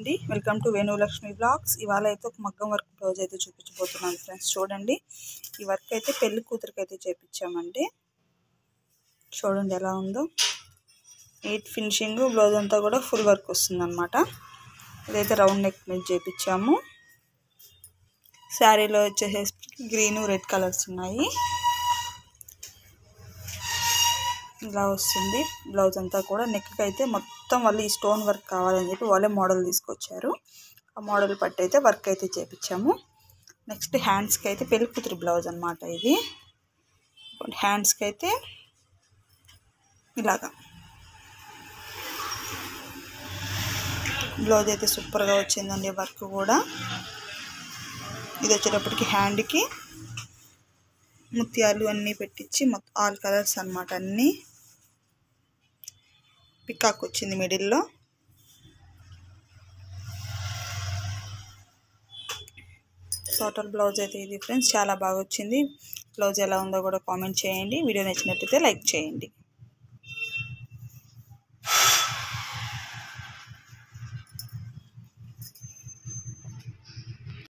అండి welcome to వేణులక్ష్మి blogs ఇవాళ అయితే ఒక మగ్గం వర్క్ బ్లౌజ్ అయితే చూపించబోతున్నాను ఫ్రెండ్స్ చూడండి ఈ వర్క్ అయితే పెళ్లి కూతురికి అయితే చేపించామండి చూడండి ఎలా ఉందో ఎయిట్ ఫినిషింగ్ బ్లౌజ్ అంతా కూడా ఫుల్ వర్క్ వస్తుంది అనమాట ఇదైతే రౌండ్ నెక్ మీద చేపించాము శారీలో వచ్చేసేసి గ్రీన్ రెడ్ కలర్స్ ఉన్నాయి ఇలా వస్తుంది బ్లౌజ్ అంతా కూడా నెక్కి అయితే మొత్తం వాళ్ళు ఈ స్టోన్ వర్క్ కావాలని చెప్పి వాళ్ళే మోడల్ తీసుకొచ్చారు ఆ మోడల్ పట్టి అయితే వర్క్ అయితే చేపించాము నెక్స్ట్ హ్యాండ్స్కి అయితే పెళ్లి కూతురు బ్లౌజ్ అనమాట ఇది హ్యాండ్స్కి అయితే ఇలాగా బ్లౌజ్ అయితే సూపర్గా వచ్చిందండి వర్క్ కూడా ఇది వచ్చేటప్పటికి హ్యాండ్కి ముత్యాలు అన్నీ పెట్టించి మొత్తం ఆల్ కలర్స్ అనమాట అన్నీ పికాక్ వచ్చింది మిడిల్లో టోటల్ బ్లౌజ్ అయితే ఇది ఫ్రెండ్స్ చాలా బాగా వచ్చింది బ్లౌజ్ ఎలా ఉందో కూడా కామెంట్ చేయండి వీడియో నచ్చినట్లయితే లైక్ చేయండి